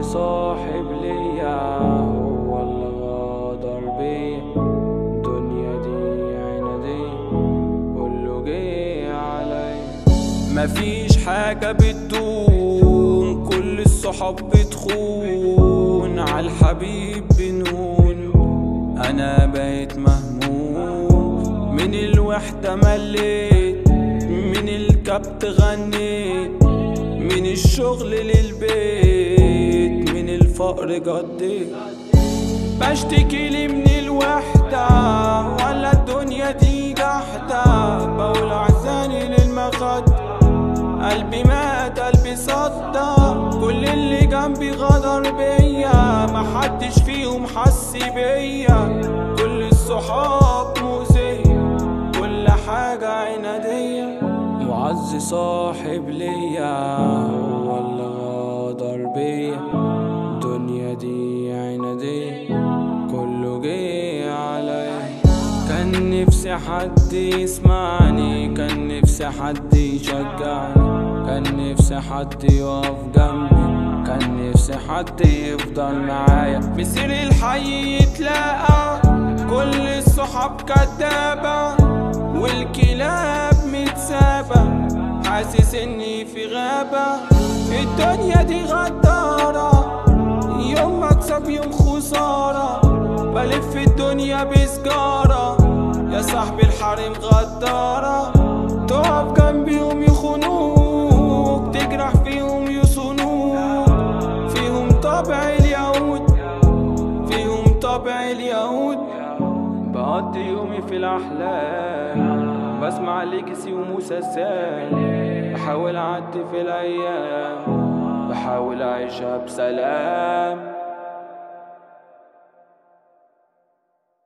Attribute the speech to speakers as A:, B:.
A: صاحب ليا هو اللي غدر بيا الدنيا دي عنادية كله جه عليا مفيش حاجة بتدوم كل الصحاب بتخون عالحبيب بنون انا بقيت مهموم من الوحدة مليت من الكبت غنيت من الشغل للبيت من الفقر قضيت بشتكي لي من الوحدة ولا الدنيا دي جحدة بقول عزاني للمخد قلبي مات قلبي صدى كل اللي جنبي غدر بيا محدش فيهم حس بيا كل الصحاب مؤذية كل حاجة عنادية معز صاحب ليا هو اللي غدر بيا الدنيا دي عنادية كله جه عليا كان نفسي حد يسمعني كان نفسي حد يشجعني كان نفسي حد يقف جنبي كان نفسي حد يفضل معايا مسير الحي يتلاقى كل الصحاب كدابة والكلاب متسابة حاسس اني في غابة الدنيا دي غدارة يوم مكسب يوم خسارة بلف الدنيا بسجارة يا صاحبي الحريم غدارة تقف جنبيهم يخونوك تجرح فيهم يصونوك فيهم طبع اليهود فيهم طبع اليهود بقضي يومي في الأحلام بسمع ليجسي ومسلسل بحاول أعدي في الأيام بحاول أعيشها بسلام